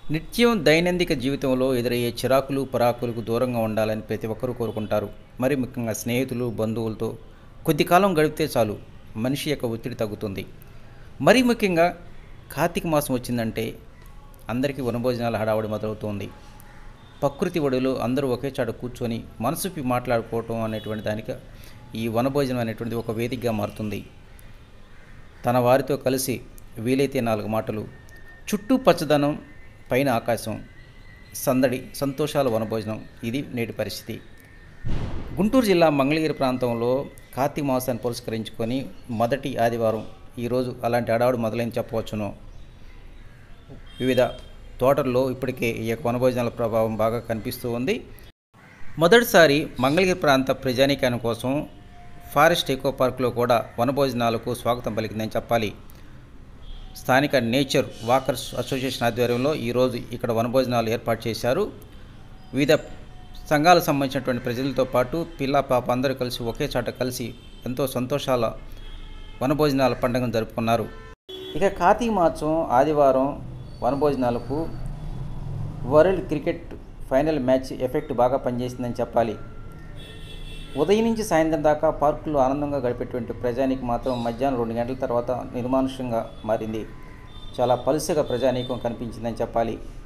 నిత్యం దైనందిక జీవితంలో ఎదురయ్యే చిరాకులు పరాకులకు దూరంగా ఉండాలని ప్రతి ఒక్కరూ కోరుకుంటారు మరి ముఖ్యంగా స్నేహితులు బంధువులతో కొద్ది కాలం గడిపితే చాలు మనిషి యొక్క ఒత్తిడి తగ్గుతుంది మరీ ముఖ్యంగా కార్తీక మాసం వచ్చిందంటే అందరికీ వనభోజనాల హడావుడి మొదలవుతుంది ప్రకృతి ఒడిలో అందరూ ఒకే చాట కూర్చొని మనసుపి మాట్లాడుకోవటం అనేటువంటి దానికి ఈ వనభోజనం అనేటువంటిది ఒక వేదికగా మారుతుంది తన వారితో కలిసి వీలైతే నాలుగు మాటలు చుట్టూ పచ్చదనం పైన ఆకాశం సందడి సంతోషాల వనభోజనం ఇది నేటి పరిస్థితి గుంటూరు జిల్లా మంగళగిరి ప్రాంతంలో కార్తీక మాసాన్ని పురస్కరించుకొని మొదటి ఆదివారం ఈరోజు అలాంటి అడావుడు మొదలైన చెప్పవచ్చును వివిధ తోటల్లో ఇప్పటికే ఈ యొక్క వనభోజనాల ప్రభావం బాగా కనిపిస్తూ ఉంది మొదటిసారి మంగళగిరి ప్రాంత ప్రజానీకాని కోసం ఫారెస్ట్ ఎకో పార్కులో కూడా వనభోజనాలకు స్వాగతం పలికిందని చెప్పాలి స్థానిక నేచర్ వాకర్స్ అసోసియేషన్ ఆధ్వర్యంలో ఈరోజు ఇక్కడ వనభోజనాలు ఏర్పాటు చేశారు వివిధ సంఘాలకు సంబంధించినటువంటి ప్రజలతో పాటు పిల్ల పాప అందరూ కలిసి ఒకే చాట కలిసి ఎంతో సంతోషాల వనభోజనాల పండుగను జరుపుకున్నారు ఇక కార్తీక మాసం ఆదివారం వనభోజనాలకు world cricket final match effect బాగా పనిచేసిందని చెప్పాలి ఉదయం నుంచి సాయంత్రం దాకా పార్కులో ఆనందంగా గడిపేటువంటి ప్రజానికి మాత్రం మధ్యాహ్నం రెండు గంటల తర్వాత నిర్మానుష్యంగా మారింది చాలా పలుసగా ప్రజానీకం కనిపించిందని చెప్పాలి